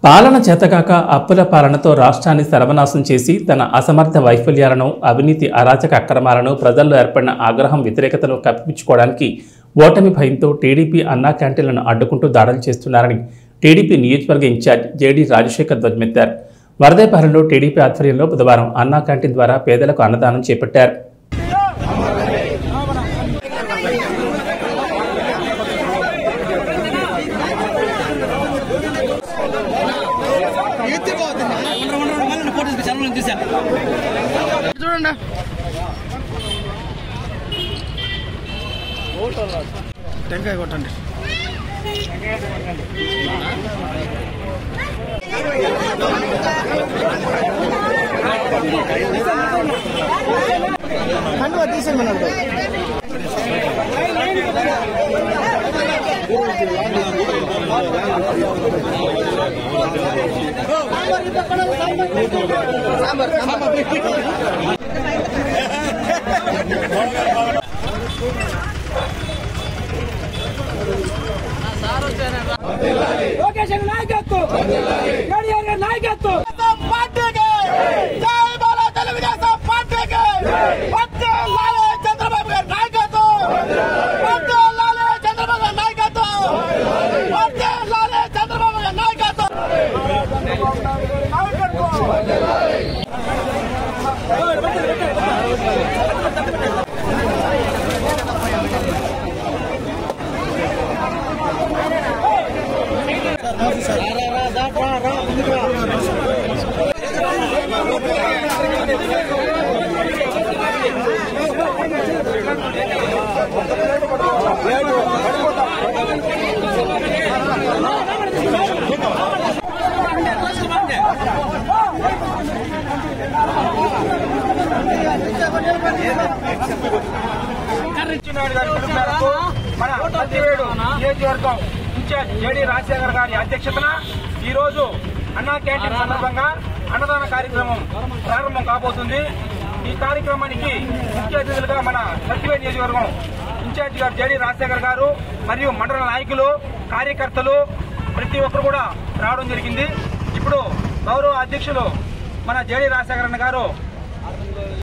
పాలన చేతకాక అప్పుల పాలనతో రాష్ట్రాన్ని సర్వనాశం చేసి తన అసమర్థ వైఫల్యాలను అవినీతి అరాచక అక్రమాలను ప్రజల్లో ఏర్పడిన ఆగ్రహం వ్యతిరేకతను కప్పిపుచ్చుకోవడానికి ఓటమి భయంతో టీడీపీ అన్నా క్యాంటీన్లను అడ్డుకుంటూ దాడులు చేస్తున్నారని టీడీపీ నియోజకవర్గ ఇన్ఛార్జ్ జేడీ రాజశేఖర్ ధ్వజమెత్తారు వరదేపాలెంలో టీడీపీ ఆధ్వర్యంలో బుధవారం అన్నా క్యాంటీన్ ద్వారా పేదలకు అన్నదానం చేపట్టారు చూడండి టెంకాయ కొట్టండి కండువా తీసేయమన్నాడు లోకేష్ గారి నాయకత్వం కేటీఆర్ గారి నాయకత్వం పార్టీకి జై బాలా తెలుగుదేశం పార్టీకి పట్టు లాలే చంద్రబాబు గారి నాయకత్వం పట్టు లాలే చంద్రబాబు గారి నాయకత్వం పట్టు లాలే చంద్రబాబు గారి నాయకత్వం నాయుడు గారి పిలుపు మేరకు మన సత్యవేడు నియోజకవర్గం ఇన్ఛార్జ్ జేడీ రాజశేఖర్ గారి అధ్యక్షతన ఈ రోజు అన్నా క్యాంటీన్ సందర్భంగా అన్నదాన కార్యక్రమం ప్రారంభం కాబోతుంది ఈ కార్యక్రమానికి ముఖ్య అతిథులుగా మన సత్యవేడు నియోజకవర్గం ఇన్ఛార్జ్ గారు జేడీ రాజశేఖర్ గారు మరియు మండల నాయకులు కార్యకర్తలు ప్రతి ఒక్కరు కూడా రావడం జరిగింది ఇప్పుడు గౌరవ అధ్యక్షులు మన జేడీ రాజశేఖరన్ గారు